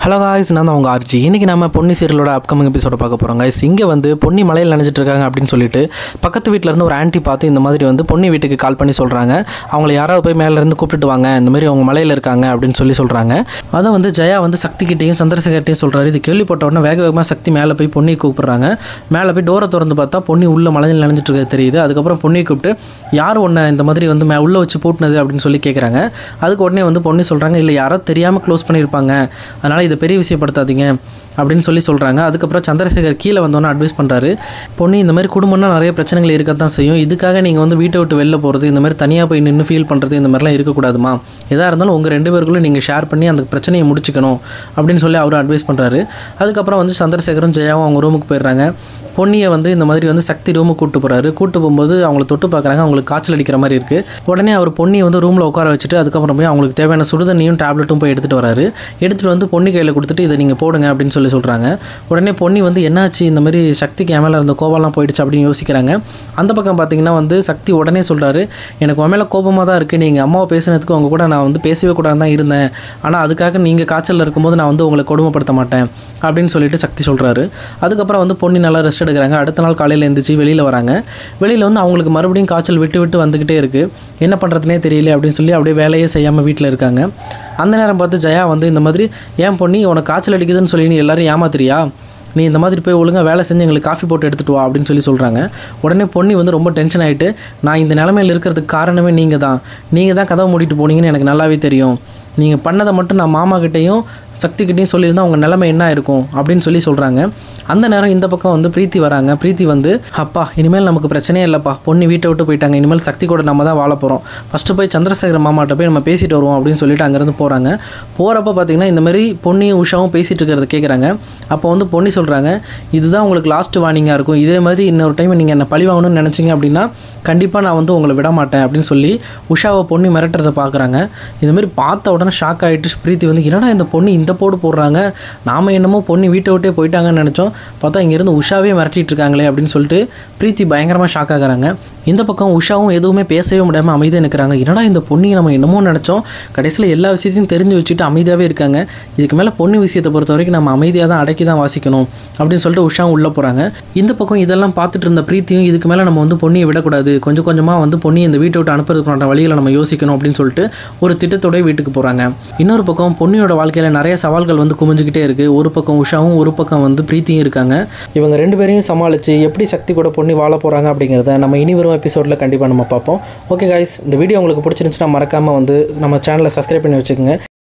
hello guys நான் தான் உங்கள் ஆர்ஜி இன்றைக்கி நம்ம பொன்னி சீரியலோட அப்கமிங் எபிசோட பார்க்க போகிறோம் guys இங்கே வந்து பொன்னி மலையில் நினைச்சிட்டு இருக்காங்க அப்படின்னு சொல்லிட்டு பக்கத்து வீட்டில் இருந்து ஒரு ஆன்ட்டி பார்த்து இந்த மாதிரி வந்து பொன்னி வீட்டுக்கு கால் பண்ணி சொல்கிறாங்க அவங்கள யாராவது போய் மேலே இருந்து கூப்பிட்டுட்டு வாங்க இந்த மாதிரி அவங்க மலையில் இருக்காங்க அப்படின்னு சொல்லி சொல்கிறாங்க அதை வந்து ஜெயா வந்து சக்தி கிட்டேயும் சந்திரசேகர்ட்டையும் சொல்கிறாரு இது கேள்விப்பட்ட உடனே வேக வேகமாக சக்தி மேலே போய் பொன்னி கூப்பிட்றாங்க மேலே போய் டோரை திறந்து பார்த்தா பொன்னி உள்ள மலையில் நினைச்சிட்டு இருக்கிறது தெரியுது அதுக்கப்புறம் பொன்னியை கூப்பிட்டு யார் ஒன்று இந்த மாதிரி வந்து மே உள்ளே வச்சு பூட்டினது அப்படின்னு சொல்லி கேட்குறாங்க அதுக்கு உடனே வந்து பொன்னி சொல்கிறாங்க இல்லை யாரோ தெரியாமல் க்ளோஸ் பண்ணியிருப்பாங்க அதனால் இதை பெரிய விஷயப்படுத்தாதீங்க அப்படின்னு சொல்லி சொல்கிறாங்க அதுக்கப்புறம் சந்திரசேகர் கீழே வந்தோன்னே அட்வைஸ் பண்ணுறாரு பொண்ணு இந்த மாதிரி குடும்பம்னா நிறைய பிரச்சனைகள் இருக்க தான் செய்யும் இதுக்காக நீங்கள் வந்து வீட்டை விட்டு வெளில போகிறது இந்த மாதிரி தனியாக போய் நின்று ஃபீல் பண்ணுறது இந்த மாதிரிலாம் இருக்கக்கூடாதுமா எதாக இருந்தாலும் உங்கள் ரெண்டு பேருக்குள்ளே நீங்கள் ஷேர் பண்ணி அந்த பிரச்சனையை முடிச்சுக்கணும் அப்படின்னு சொல்லி அவரும் அட்வைஸ் பண்ணுறாரு அதுக்கப்புறம் வந்து சந்திரசேகரும் ஜெயாவும் அவங்க ரூமுக்கு போயிடுறாங்க பொன்னியை வந்து இந்த மாதிரி வந்து சக்தி ரூமுக்கு கூட்டு போகிறாரு கூட்டு போகும்போது அவங்கள தொட்டு பார்க்குறாங்க அவங்களுக்கு காய்ச்சல் அடிக்கிற மாதிரி இருக்குது உடனே அவர் பொன்னியை வந்து ரூமில் உட்கார வச்சுட்டு அதுக்கப்புறம் போய் அவங்களுக்கு தேவையான சுடுதண்ணியும் டேப்லெட்டும் போய் எடுத்துகிட்டு வராரு எடுத்துகிட்டு வந்து பொன்னி கையில் கொடுத்துட்டு இதை நீங்கள் போடுங்க அப்படின்னு சொல்லி சொல்கிறாங்க உடனே பொன்னி வந்து என்னாச்சு இந்த மாதிரி சக்திக்கு என் மேலே இருந்த கோபம்லாம் போயிடுச்சு அப்படின்னு யோசிக்கிறாங்க அந்த பக்கம் பார்த்தீங்கன்னா வந்து சக்தி உடனே சொல்கிறாரு எனக்கு உன் மேலே கோபமாக தான் இருக்குது நீங்கள் அம்மாவை பேசினதுக்கு உங்க கூட நான் வந்து பேசவே கூடாது தான் இருந்தேன் ஆனால் அதுக்காக நீங்கள் காய்ச்சலில் இருக்கும்போது நான் வந்து உங்களை கொடுமைப்படுத்த மாட்டேன் அப்படின்னு சொல்லிட்டு சக்தி சொல்கிறாரு அதுக்கப்புறம் வந்து பொன்னி நல்லா ரெஸ்ட் எடுக்கிறாங்க அடுத்த நாள் காலையில் எழுந்திரிச்சு வெளியில் வராங்க வெளியில் வந்து அவங்களுக்கு மறுபடியும் காய்ச்சல் விட்டு விட்டு வந்துக்கிட்டே இருக்குது என்ன பண்ணுறதுனே தெரியல அப்படின்னு சொல்லி அப்படியே வேலையே செய்யாமல் வீட்டில் இருக்காங்க அந்த நேரம் பார்த்து ஜெயா வந்து இந்த மாதிரி ஏன் பொண்ணி உனக்கு காய்ச்சல் அடிக்குதுன்னு சொல்லி நீ எல்லாரும் ஏமாத்துறியா நீ இந்த மாதிரி போய் ஒழுங்காக வேலை செஞ்சு எங்களுக்கு காஃபி போட்டு எடுத்துகிட்டு வா அப்படின்னு சொல்லி சொல்கிறாங்க உடனே பொன்னி வந்து ரொம்ப டென்ஷன் ஆகிட்டு நான் இந்த நிலமையில் இருக்கிறதுக்கு காரணமே நீங்கள் தான் நீங்கள் தான் கதவை மூடிட்டு போனீங்கன்னு எனக்கு நல்லாவே தெரியும் நீங்கள் பண்ணதை மட்டும் நான் மாமா கிட்டேயும் சக்திக்கிட்டையும் சொல்லியிருந்தா உங்கள் நிலைமை என்ன இருக்கும் அப்படின்னு சொல்லி சொல்கிறாங்க அந்த நேரம் இந்த பக்கம் வந்து பிரீத்தி வராங்க பிரீத்தி வந்து அப்பா இனிமேல் நமக்கு பிரச்சனையே இல்லைப்பா பொண்ணு வீட்டை விட்டு போயிட்டாங்க இனிமேல் சக்தி கூட நம்ம தான் வாழ போகிறோம் ஃபஸ்ட்டு போய் சந்திரசேகர மாமாட்ட போய் நம்ம பேசிட்டு வருவோம் அப்படின்னு சொல்லிட்டு அங்கேருந்து போகிறாங்க போகிறப்ப பார்த்தீங்கன்னா இந்த மாதிரி பொன்னியும் உஷாவும் பேசிகிட்டு இருக்கிறத கேட்குறாங்க அப்போ வந்து பொன்னி சொல்கிறாங்க இதுதான் உங்களுக்கு லாஸ்ட் வார்னிங்காக இருக்கும் இதே மாதிரி இன்னொரு டைம் நீங்கள் என்ன பழி வாங்கணும்னு நினச்சிங்க அப்படின்னா கண்டிப்பாக நான் வந்து உங்களை விட மாட்டேன் அப்படின்னு சொல்லி உஷாவை பொண்ணு மிரட்டுறதை பார்க்குறாங்க இந்த மாதிரி பார்த்த உடனே ஷாக் ஆகிட்டு பிரீத்தி வந்து என்னடா இந்த பொண்ணு இந்த போடு போடுறாங்க நாம என்னமோ பொண்ணு வீட்டை விட்டே போயிட்டாங்கன்னு நினச்சோம் பார்த்தா இங்கேருந்து உஷாவே மிரட்டிட்டு இருக்காங்களே அப்படின்னு சொல்லிட்டு பிரீத்தி பயங்கரமாக ஷாக் ஆகுறாங்க இந்த பக்கம் உஷாவும் எதுவுமே பேசவே முடியாமல் அமைதியாக நிற்கிறாங்க என்னடா இந்த பொண்ணியை நம்ம என்னமோ நினச்சோம் கடைசியில் எல்லா விஷயத்தையும் தெரிஞ்சு வச்சுட்டு அமைதியாகவே இருக்காங்க இதுக்கு மேலே பொண்ணு விஷயத்தை பொறுத்த வரைக்கும் நம்ம அமைதியாக தான் அடக்கி தான் வாசிக்கணும் அப்படின்னு சொல்லிட்டு உஷாவும் உள்ளே போகிறாங்க இந்த பக்கம் இதெல்லாம் பார்த்துட்டு இருந்த பிரீத்தியும் இதுக்கு மேலே நம்ம வந்து பொண்ணியை விடக்கூடாது கொஞ்சம் கொஞ்சமாக வந்து பொண்ணியை இந்த வீட்டை விட்டு அனுப்புறதுக்கான வழிகளை நம்ம யோசிக்கணும் அப்படின்னு சொல்லிட்டு ஒரு திட்டத்தோடய வீட்டுக்கு போகிறாங்க இன்னொரு பக்கம் பொன்னியோட வாழ்க்கையில் நிறைய சவால்கள் வந்து குமிஞ்சுக்கிட்டே இருக்குது ஒரு பக்கம் உஷாவும் ஒரு பக்கம் வந்து பிரீத்தியும் இருக்காங்க இவங்க ரெண்டு பேரையும் சமாளித்து எப்படி சக்தி கூட பொண்ணி வாழ போகிறாங்க அப்படிங்கிறத நம்ம இனி வரும் எபிசோடில் கண்டிப்பாக நம்ம பார்ப்போம் ஓகே காய்ஸ் இந்த வீடியோ உங்களுக்கு பிடிச்சிருந்துச்சுன்னா மறக்காமல் வந்து நம்ம சேனலை சப்ஸ்கிரைப் பண்ணி வச்சுக்கோங்க